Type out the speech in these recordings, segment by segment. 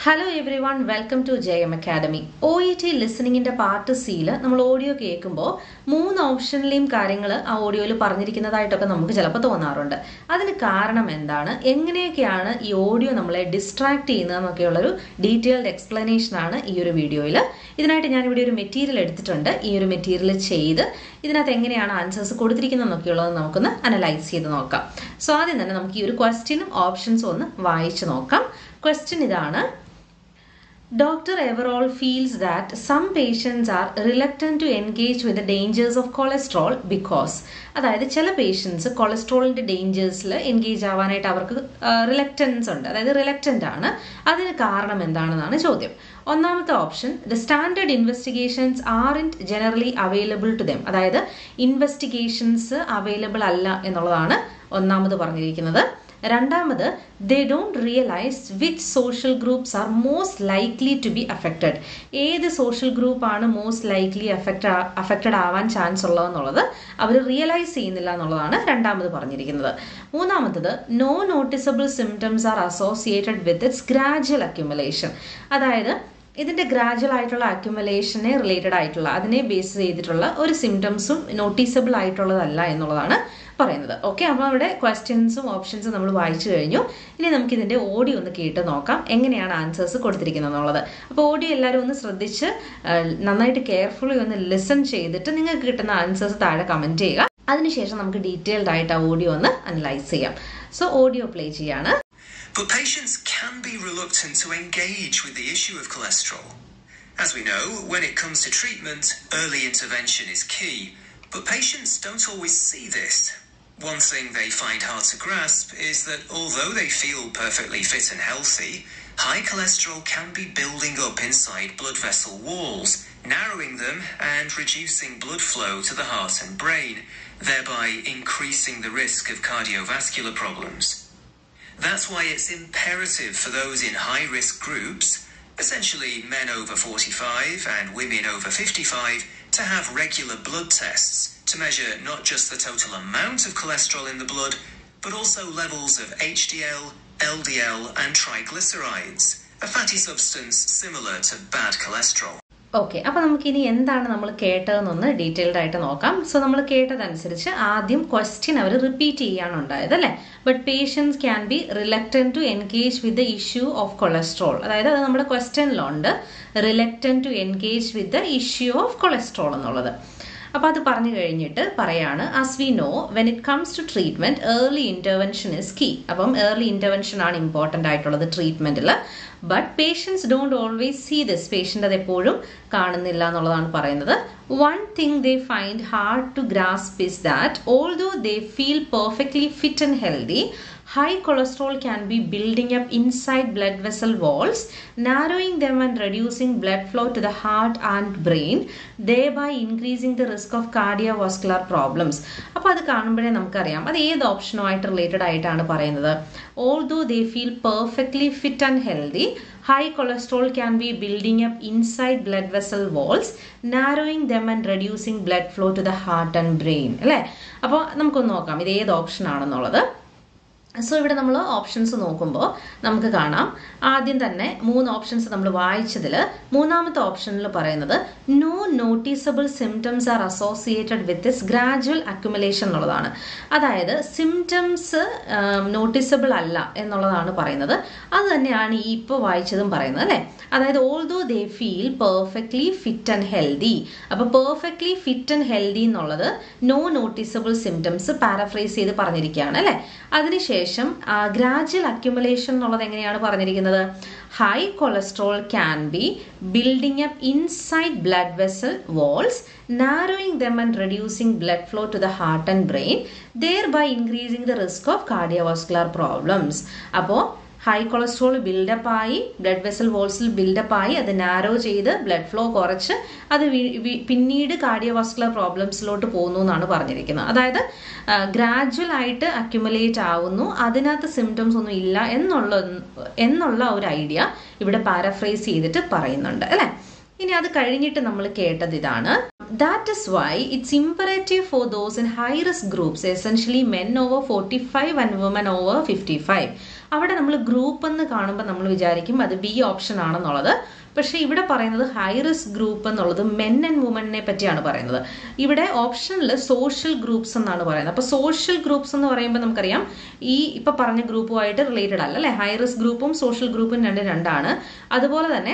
Hello everyone welcome to J M academy O E T ലിസണിങ്ങിന്റെ part സിയിൽ നമ്മൾ audio കേൾക്കുമ്പോൾ മൂന്ന് ഓപ്ഷനിലെയും കാര്യങ്ങൾ ആ ഓഡിയോയിൽ പറഞ്ഞിരിക്കുന്നതായിട്ടൊക്കെ നമുക്ക് ചിലപ്പോൾ തോന്നാറുണ്ട് അതിന് കാരണം എന്താണ് എങ്ങനെയൊക്കെയാണ് ഈ ഓഡിയോ നമ്മളെ ഡിസ്ട്രാക്ട് ചെയ്യുന്നതെന്നൊക്കെയുള്ളൊരു ഡീറ്റെയിൽഡ് എക്സ്പ്ലനേഷൻ ആണ് ഈ ഒരു വീഡിയോയിൽ ഇതിനായിട്ട് ഞാനിവിടെ ഒരു മെറ്റീരിയൽ എടുത്തിട്ടുണ്ട് ഈ ഒരു മെറ്റീരിയൽ ചെയ്ത് ഇതിനകത്ത് എങ്ങനെയാണ് ആൻസേഴ്സ് കൊടുത്തിരിക്കുന്നതെന്നൊക്കെയുള്ളത് നമുക്കൊന്ന് അനലൈസ് ചെയ്ത് നോക്കാം സോ ആദ്യം തന്നെ നമുക്ക് ഈ ഒരു ക്വസ്റ്റ്യനും ഓപ്ഷൻസും ഒന്ന് വായിച്ചു നോക്കാം ക്വസ്റ്റ്യൻ ഇതാണ് Dr. Everall feels that some patients are reluctant to engage with the dangers of cholesterol because അതായത് ചില പേഷ്യൻസ് കൊളസ്ട്രോളിന്റെ ഡേഞ്ചേഴ്സിൽ എൻഗേജ് ആവാനായിട്ട് അവർക്ക് റിലക്റ്റൻസ് ഉണ്ട് അതായത് റിലക്റ്റന്റ് ആണ് അതിന് കാരണം എന്താണെന്നാണ് ചോദ്യം ഒന്നാമത്തെ option the standard investigations are in generally available to them അതായത് ഇൻവെസ്റ്റിഗേഷൻസ് അവൈലബിൾ അല്ല എന്നുള്ളതാണ് ഒന്നാമത് പറഞ്ഞിരിക്കുന്നത് രണ്ടാമത് they don't realise which social groups are most likely to be affected ഏത് സോഷ്യൽ ഗ്രൂപ്പാണ് മോസ്റ്റ് ലൈക്ലി അഫക്റ്റ് അഫക്റ്റഡ് ആവാൻ ചാൻസ് ഉള്ളതെന്നുള്ളത് അവർ റിയലൈസ് ചെയ്യുന്നില്ല എന്നുള്ളതാണ് രണ്ടാമത് പറഞ്ഞിരിക്കുന്നത് മൂന്നാമത്തത് no noticeable symptoms are associated with its gradual accumulation അതായത് ഇതിന്റെ ഗ്രാജുവൽ ആയിട്ടുള്ള അക്യുമുലേഷനെ റിലേറ്റഡ് ആയിട്ടുള്ള അതിനെ ബേസ് ചെയ്തിട്ടുള്ള ഒരു സിംറ്റംസും നോട്ടീസബിൾ ആയിട്ടുള്ളതല്ല എന്നുള്ളതാണ് പറയുന്നത് ഓക്കെ അപ്പോൾ അവിടെ ക്വസ്റ്റ്യൻസും ഓപ്ഷൻസും നമ്മൾ വായിച്ചു കഴിഞ്ഞു ഇനി നമുക്ക് ഇതിന്റെ ഓഡിയോ ഒന്ന് കേട്ട് നോക്കാം എങ്ങനെയാണ് ആൻസേഴ്സ് കൊടുത്തിരിക്കുന്നത് എന്നുള്ളത് അപ്പോൾ ഓഡിയോ എല്ലാവരും ഒന്ന് ശ്രദ്ധിച്ച് നന്നായിട്ട് കെയർഫുള്ളി ഒന്ന് ലിസൺ ചെയ്തിട്ട് നിങ്ങൾക്ക് കിട്ടുന്ന ആൻസേഴ്സ് താഴെ കമന്റ് ചെയ്യുക അതിനുശേഷം നമുക്ക് ഡീറ്റെയിൽഡ് ആയിട്ട് ആ ഓഡിയോ ഒന്ന് അനലൈസ് ചെയ്യാം സോ ഓഡിയോ പ്ലേ ചെയ്യാണ് But patients can be reluctant to engage with the issue of cholesterol. As we know, when it comes to treatment, early intervention is key, but patients don't always see this. One thing they find hard to grasp is that although they feel perfectly fit and healthy, high cholesterol can be building up inside blood vessel walls, narrowing them and reducing blood flow to the heart and brain, thereby increasing the risk of cardiovascular problems. That's why it's imperative for those in high risk groups, essentially men over 45 and women over 55, to have regular blood tests to measure not just the total amount of cholesterol in the blood, but also levels of HDL, LDL, and triglycerides, a fatty substance similar to bad cholesterol. Okay അപ്പൊ നമുക്ക് ഇനി എന്താണ് നമ്മൾ കേട്ടതെന്നൊന്ന് detailed ആയിട്ട് നോക്കാം so നമ്മൾ കേട്ടതനുസരിച്ച് ആദ്യം question അവർ repeat ചെയ്യാണ് ഉണ്ടായത് അല്ലേ but patients can be reluctant to engage with the issue of cholesterol അതായത് അത് നമ്മുടെ ക്വസ്റ്റ്യനിലുണ്ട് reluctant to engage with the issue of cholesterol എന്നുള്ളത് അപ്പോൾ അത് പറഞ്ഞു കഴിഞ്ഞിട്ട് പറയാണ് as we know when it comes to treatment early intervention is key അപ്പം ഏർലി ഇന്റർവെൻഷൻ ആണ് ഇമ്പോർട്ടൻ്റ് ആയിട്ടുള്ളത് ട്രീറ്റ്മെന്റിൽ but patients don't always see this patient അത് എപ്പോഴും കാണുന്നില്ല എന്നുള്ളതാണ് പറയുന്നത് one thing they find hard to grasp is that although they feel perfectly fit and healthy high cholesterol can be building up inside blood vessel walls, narrowing them and reducing blood flow to the heart and brain, thereby increasing the risk of cardiovascular problems. അപ്പോൾ അത് കാണുമ്പോഴേ നമുക്കറിയാം അത് ഏത് ഓപ്ഷനുമായിട്ട് related ആയിട്ടാണ് പറയുന്നത് although they feel perfectly fit and healthy high cholesterol can be building up inside blood vessel walls narrowing them and reducing blood flow to the heart and brain അല്ലേ അപ്പോൾ നമുക്കൊന്ന് നോക്കാം ഇത് ഏത് ഓപ്ഷൻ ആണെന്നുള്ളത് so ഇവിടെ നമ്മൾ options നോക്കുമ്പോൾ നമുക്ക് കാണാം ആദ്യം തന്നെ മൂന്ന് ഓപ്ഷൻസ് നമ്മൾ വായിച്ചതിൽ മൂന്നാമത്തെ ഓപ്ഷനിൽ പറയുന്നത് no noticeable symptoms are associated with this gradual accumulation എന്നുള്ളതാണ് അതായത് സിംറ്റംസ് നോട്ടീസബിൾ അല്ല എന്നുള്ളതാണ് പറയുന്നത് അത് തന്നെയാണ് ഈ ഇപ്പോൾ വായിച്ചതും പറയുന്നത് അല്ലേ അതായത് although they feel perfectly fit and healthy അപ്പോൾ പെർഫെക്റ്റ്ലി ഫിറ്റ് ആൻഡ് ഹെൽത്തി എന്നുള്ളത് നോ നോട്ടീസബിൾ സിംറ്റംസ് പാരഫ്രൈസ് ചെയ്ത് പറഞ്ഞിരിക്കുകയാണ് അല്ലേ അതിനുശേഷം ഗ്രാജുവൽ അക്യുമുലേഷൻ എന്നുള്ളത് എങ്ങനെയാണ് പറഞ്ഞിരിക്കുന്നത് high cholesterol can be building up inside blood vessel walls narrowing them and reducing blood flow to the heart and brain thereby increasing the risk of cardiovascular problems അപ്പോൾ high cholesterol buildup ആയി blood vessel വോൾസിൽ buildup ആയി അത് narrow ചെയ്ത് blood flow കുറച്ച് അത് പിന്നീട് cardiovascular പ്രോബ്ലംസിലോട്ട് പോകുന്നു എന്നാണ് പറഞ്ഞിരിക്കുന്നത് അതായത് ഗ്രാജുവൽ ആയിട്ട് അക്യുമുലേറ്റ് ആവുന്നു അതിനകത്ത് സിംറ്റംസ് ഒന്നും ഇല്ല എന്നുള്ള എന്നുള്ള ഒരു ഐഡിയ ഇവിടെ പാരഫ്രൈസ് ചെയ്തിട്ട് പറയുന്നുണ്ട് അല്ലേ ഇനി അത് കഴിഞ്ഞിട്ട് നമ്മൾ കേട്ടത് ഇതാണ് that is why it's imperative for those in high risk groups essentially men over forty five and women over fifty five അവിടെ നമ്മൾ ഗ്രൂപ്പ് എന്ന് കാണുമ്പോൾ നമ്മൾ വിചാരിക്കും അത് ബി ഓപ്ഷൻ ആണെന്നുള്ളത് പക്ഷേ ഇവിടെ പറയുന്നത് ഹൈ റിസ്ക് ഗ്രൂപ്പ് എന്നുള്ളത് മെൻ ആൻഡ് വുമനെ പറ്റിയാണ് പറയുന്നത് ഇവിടെ ഓപ്ഷനിൽ സോഷ്യൽ ഗ്രൂപ്പ്സ് എന്നാണ് പറയുന്നത് അപ്പോൾ സോഷ്യൽ ഗ്രൂപ്പ്സ് എന്ന് പറയുമ്പോൾ നമുക്കറിയാം ഈ ഇപ്പൊ പറഞ്ഞ ഗ്രൂപ്പുമായിട്ട് റിലേറ്റഡ് അല്ല അല്ലെ ഹൈ റിസ്ക് ഗ്രൂപ്പും സോഷ്യൽ ഗ്രൂപ്പും രണ്ട് രണ്ടാണ് അതുപോലെ തന്നെ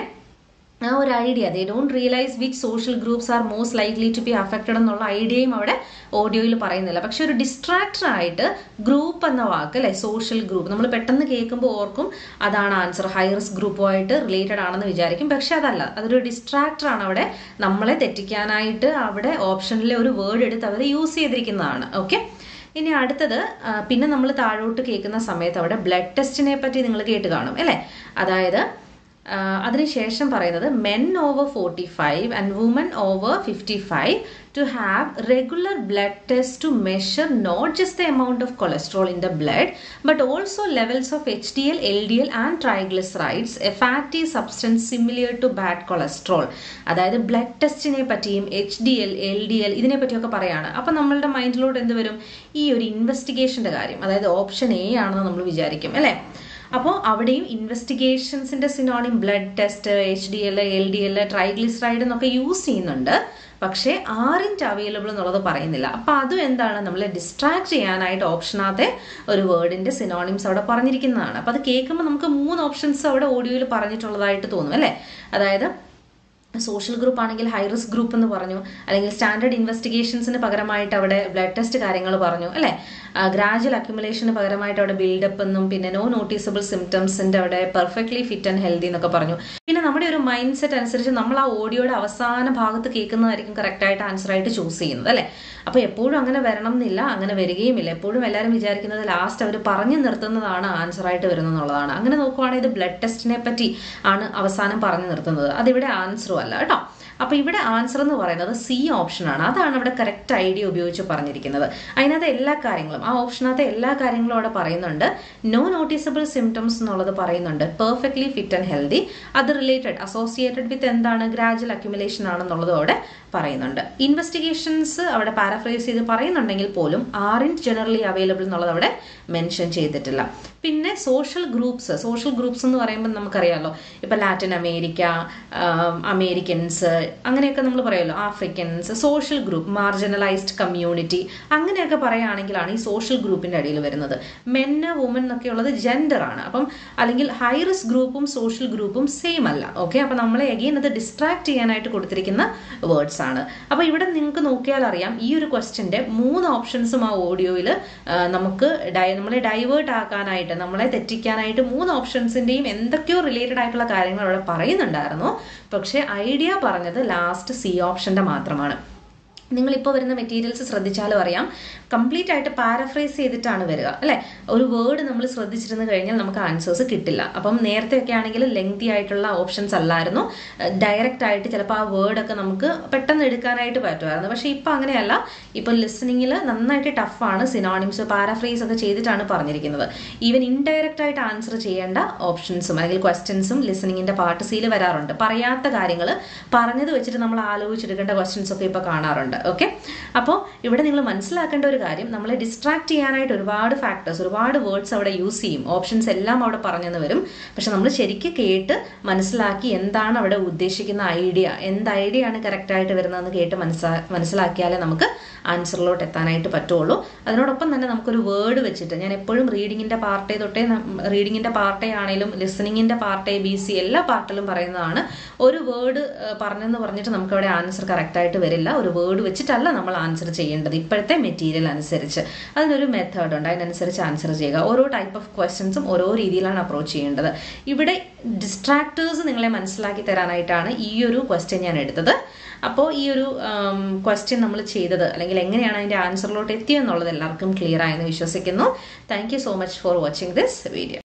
ആ ഒരു idea they don't realise which social groups are most likely to be affected എന്നുള്ള ഐഡിയയും അവിടെ ഓഡിയോയിൽ പറയുന്നില്ല പക്ഷെ ഒരു ഡിസ്ട്രാക്ടർ ആയിട്ട് ഗ്രൂപ്പ് എന്ന വാക്ക് അല്ലെ സോഷ്യൽ ഗ്രൂപ്പ് നമ്മൾ പെട്ടെന്ന് കേൾക്കുമ്പോൾ ഓർക്കും അതാണ് ആൻസർ ഹൈ റിസ്ക് ഗ്രൂപ്പുമായിട്ട് റിലേറ്റഡ് ആണെന്ന് വിചാരിക്കും പക്ഷെ അതല്ല അതൊരു ഡിസ്ട്രാക്ടർ ആണ് അവിടെ നമ്മളെ തെറ്റിക്കാനായിട്ട് അവിടെ ഓപ്ഷനിലെ ഒരു വേർഡ് എടുത്ത് അവർ യൂസ് ചെയ്തിരിക്കുന്നതാണ് ഓക്കെ ഇനി അടുത്തത് ആ, പിന്നെ നമ്മൾ താഴോട്ട് കേൾക്കുന്ന സമയത്ത് അവിടെ ബ്ലഡ് ടെസ്റ്റിനെ പറ്റി നിങ്ങൾ കേട്ട് കാണും അല്ലേ അതായത് ആ, അതിനുശേഷം പറയുന്നത് men over forty five and women over fifty five to have regular blood test to measure not just the amount of cholesterol in the blood but also levels of H D L L D L and triglycerides a fatty substance similar to bad cholesterol അതായത് blood ടെസ്റ്റിനെ പറ്റിയും H D L L D L ഇതിനെ പറ്റിയൊക്കെ പറയാണ് അപ്പം നമ്മളുടെ മൈൻഡിലോട്ട് എന്ത് വരും ഈ ഒരു ഇൻവെസ്റ്റിഗേഷന്റെ കാര്യം അതായത് ഓപ്ഷൻ എ ആണെന്ന് നമ്മൾ വിചാരിക്കും അല്ലേ അപ്പോൾ അവിടെയും ഇൻവെസ്റ്റിഗേഷൻസിന്റെ synonym blood test H D L L D L triglyceride എന്നൊക്കെ യൂസ് ചെയ്യുന്നുണ്ട് പക്ഷേ ആറിൻറ്റ് അവൈലബിൾ എന്നുള്ളത് പറയുന്നില്ല അപ്പൊ അതും എന്താണ് നമ്മളെ ഡിസ്ട്രാക്ട് ചെയ്യാനായിട്ട് ഓപ്ഷനകത്തെ ഒരു വേർഡിന്റെ സിനോണിംസ് അവിടെ പറഞ്ഞിരിക്കുന്നതാണ് അപ്പൊ അത് കേൾക്കുമ്പോൾ നമുക്ക് മൂന്ന് ഓപ്ഷൻസ് അവിടെ ഓഡിയോയിൽ പറഞ്ഞിട്ടുള്ളതായിട്ട് തോന്നും അല്ലേ അതായത് സോഷ്യൽ ഗ്രൂപ്പ് ആണെങ്കിൽ ഹൈ റിസ്ക് ഗ്രൂപ്പ് എന്ന് പറഞ്ഞു അല്ലെങ്കിൽ സ്റ്റാൻഡേർഡ് ഇൻവെസ്റ്റിഗേഷൻസിന് പകരമായിട്ട് അവിടെ ബ്ലഡ് ടെസ്റ്റ് കാര്യങ്ങൾ പറഞ്ഞു അല്ലെ ഗ്രാജുവൽ അക്യുമുലേഷന് പകരമായിട്ട് അവിടെ ബിൽഡപ്പ് എന്നും പിന്നെ നോ നോട്ടീസബിൾ സിംറ്റംസിന്റെ അവിടെ പെർഫെക്റ്റ്ലി ഫിറ്റ് ആൻഡ് ഹെൽത്തി എന്നൊക്കെ പറഞ്ഞു പിന്നെ നമ്മുടെ ഒരു മൈൻഡ് സെറ്റ് അനുസരിച്ച് നമ്മൾ ആ ഓഡിയോയുടെ അവസാന ഭാഗത്ത് കേൾക്കുന്നതായിരിക്കും കറക്റ്റ് ആയിട്ട് ആൻസർ ആയിട്ട് ചൂസ് ചെയ്യുന്നത് അല്ലെ അപ്പൊ എപ്പോഴും അങ്ങനെ വരണം എന്നില്ല അങ്ങനെ വരികയുമില്ല എപ്പോഴും എല്ലാവരും വിചാരിക്കുന്നത് ലാസ്റ്റ് അവർ പറഞ്ഞു നിർത്തുന്നതാണ് ആൻസർ ആയിട്ട് വരുന്നത് എന്നുള്ളതാണ് അങ്ങനെ നോക്കുവാണെങ്കിൽ ഇത് ബ്ലഡ് ടെസ്റ്റിനെ പറ്റി ആണ് അവസാനം പറഞ്ഞു നിർത്തുന്നത് അതിവിടെ ആൻസറും അല്ല കേട്ടോ അപ്പൊ ഇവിടെ ആൻസർ എന്ന് പറയുന്നത് സി ഓപ്ഷൻ ആണ് അതാണ് ഇവിടെ കറക്റ്റ് ഐഡിയ ഉപയോഗിച്ച് പറഞ്ഞിരിക്കുന്നത് അതിനകത്ത് എല്ലാ കാര്യങ്ങളും ആ ഓപ്ഷനകത്തെ എല്ലാ കാര്യങ്ങളും അവിടെ പറയുന്നുണ്ട് നോ നോട്ടീസബിൾ സിംറ്റംസ് എന്നുള്ളത് പറയുന്നുണ്ട് പെർഫെക്റ്റ്ലി ഫിറ്റ് ആൻഡ് ഹെൽത്തി അത് റിലേറ്റഡ് അസോസിയേറ്റഡ് വിത്ത് എന്താണ് ഗ്രാജുവൽ അക്യുമുലേഷൻ ആണെന്നുള്ളതും അവിടെ പറയുന്നുണ്ട് ഇൻവെസ്റ്റിഗേഷൻസ് അവിടെ പാരഫ്രൈസ് ചെയ്ത് പറയുന്നുണ്ടെങ്കിൽ പോലും ആറിൻറ്റ് ജനറലി അവൈലബിൾ എന്നുള്ളത് അവിടെ മെൻഷൻ ചെയ്തിട്ടില്ല പിന്നെ സോഷ്യൽ ഗ്രൂപ്പ്സ് സോഷ്യൽ ഗ്രൂപ്പ്സ് എന്ന് പറയുമ്പോൾ നമുക്കറിയാമല്ലോ ഇപ്പൊ ലാറ്റിൻ അമേരിക്ക ആം, അമേരിക്കൻസ് അങ്ങനെയൊക്കെ നമ്മൾ പറയുമല്ലോ Africans social group marginalised community അങ്ങനെയൊക്കെ പറയുകയാണെങ്കിലാണ് ഈ സോഷ്യൽ ഗ്രൂപ്പിന്റെ അടിയിൽ വരുന്നത് മെന്ന് വുമൻ എന്നൊക്കെ ഉള്ളത് ജെൻഡർ ആണ് അപ്പം അല്ലെങ്കിൽ ഹൈ റിസ്ക് ഗ്രൂപ്പും സോഷ്യൽ ഗ്രൂപ്പും സെയിം അല്ല ഓക്കെ അപ്പൊ നമ്മളെ അഗെയിൻ അത് ഡിസ്ട്രാക്ട് ചെയ്യാനായിട്ട് കൊടുത്തിരിക്കുന്ന വേർഡ്സ് ആണ് അപ്പൊ ഇവിടെ നിങ്ങൾക്ക് നോക്കിയാൽ അറിയാം ഈ ഒരു ക്വസ്റ്റ്യന്റെ മൂന്ന് ഓപ്ഷൻസും ആ ഓഡിയോയിൽ നമുക്ക് ഡൈ നമ്മളെ ഡൈവേർട്ട് ആക്കാനായിട്ട് നമ്മളെ തെറ്റിക്കാനായിട്ട് മൂന്ന് ഓപ്ഷൻസിന്റെയും എന്തൊക്കെയോ റിലേറ്റഡ് ആയിട്ടുള്ള കാര്യങ്ങൾ അവിടെ പറയുന്നുണ്ടായിരുന്നു പക്ഷെ ഐഡിയ പറഞ്ഞത് ലാസ്റ്റ് സി ഓപ്ഷന്റെ മാത്രമാണ് നിങ്ങളിപ്പോൾ വരുന്ന മെറ്റീരിയൽസ് ശ്രദ്ധിച്ചാലും അറിയാം കംപ്ലീറ്റ് ആയിട്ട് പാരഫ്രൈസ് ചെയ്തിട്ടാണ് വരിക അല്ലെ ഒരു വേർഡ് നമ്മൾ ശ്രദ്ധിച്ചിരുന്നു കഴിഞ്ഞാൽ നമുക്ക് ആൻസേഴ്സ് കിട്ടില്ല അപ്പം നേരത്തെ ഒക്കെ ആണെങ്കിൽ ലെങ്തി ആയിട്ടുള്ള ഓപ്ഷൻസ് അല്ലായിരുന്നു ഡയറക്റ്റ് ആയിട്ട് ചിലപ്പോൾ ആ വേർഡൊക്കെ നമുക്ക് പെട്ടെന്ന് എടുക്കാനായിട്ട് പറ്റുമായിരുന്നു പക്ഷെ ഇപ്പം അങ്ങനെയല്ല ഇപ്പം ലിസണിങ്ങിൽ നന്നായിട്ട് ടഫാണ് സിനോണിംസ് പാരഫ്രൈസ് ഒക്കെ ചെയ്തിട്ടാണ് പറഞ്ഞിരിക്കുന്നത് ഈവൻ ഇൻഡയറക്റ്റ് ആയിട്ട് ആൻസർ ചെയ്യേണ്ട ഓപ്ഷൻസും അല്ലെങ്കിൽ ക്വസ്റ്റ്യൻസും ലിസണിങ്ങിന്റെ പാർട്ട് സിയിൽ വരാറുണ്ട് പറയാത്ത കാര്യങ്ങൾ പറഞ്ഞത് വെച്ചിട്ട് നമ്മൾ ആലോചിച്ചെടുക്കേണ്ട ക്വസ്റ്റ്യൻസ് ഒക്കെ ഇപ്പോൾ കാണാറുണ്ട് ഓക്കെ അപ്പോൾ ഇവിടെ നിങ്ങൾ മനസ്സിലാക്കേണ്ട ഒരു കാര്യം നമ്മളെ ഡിസ്ട്രാക്ട് ചെയ്യാനായിട്ട് ഒരുപാട് ഫാക്ടേഴ്സ് ഒരുപാട് വേർഡ്സ് അവിടെ യൂസ് ചെയ്യും ഓപ്ഷൻസ് എല്ലാം അവിടെ പറഞ്ഞെന്ന് വരും പക്ഷെ നമ്മൾ ശരിക്കും കേട്ട് മനസ്സിലാക്കി എന്താണ് അവിടെ ഉദ്ദേശിക്കുന്ന ഐഡിയ എന്ത് ഐഡിയ ആണ് കറക്റ്റ് ആയിട്ട് വരുന്നതെന്ന് കേട്ട് മനസ്സിലാ മനസ്സിലാക്കിയാലേ നമുക്ക് ആൻസറിലോട്ട് എത്താനായിട്ട് പറ്റുള്ളൂ അതിനോടൊപ്പം തന്നെ നമുക്കൊരു വേർഡ് വെച്ചിട്ട് ഞാൻ എപ്പോഴും റീഡിങ്ങിന്റെ പാർട്ടേ തൊട്ടേ റീഡിങ്ങിന്റെ പാർട്ടേ ആണെങ്കിലും ലിസണിങ്ങിന്റെ പാർട്ടേ ബി സി എല്ലാ പാർട്ടിലും പറയുന്നതാണ് ഒരു വേർഡ് പറഞ്ഞെന്ന് പറഞ്ഞിട്ട് നമുക്ക് അവിടെ ആൻസർ കറക്റ്റ് ആയിട്ട് വരില്ല ഒരു വേർഡ് വെച്ചിട്ടല്ല നമ്മൾ ആൻസർ ചെയ്യേണ്ടത് ഇപ്പോഴത്തെ മെറ്റീരിയൽ അനുസരിച്ച് അതിനൊരു മെത്തേഡ് ഉണ്ട് അതിനനുസരിച്ച് ആൻസർ ചെയ്യുക ഓരോ ടൈപ്പ് ഓഫ് ക്വസ്റ്റ്യൻസും ഓരോ രീതിയിലാണ് അപ്രോച്ച് ചെയ്യേണ്ടത് ഇവിടെ ഡിസ്ട്രാക്ടേഴ്സ് നിങ്ങളെ മനസ്സിലാക്കി തരാനായിട്ടാണ് ഈ ഒരു ക്വസ്റ്റ്യൻ ഞാൻ എടുത്തത് അപ്പോൾ ഈ ഒരു ക്വസ്റ്റ്യൻ നമ്മൾ ചെയ്തത് അല്ലെങ്കിൽ എങ്ങനെയാണ് അതിന്റെ ആൻസറിലോട്ട് എത്തിയെന്നുള്ളത് എല്ലാവർക്കും ക്ലിയർ ആയെന്ന് വിശ്വസിക്കുന്നു thank you so much for watching this video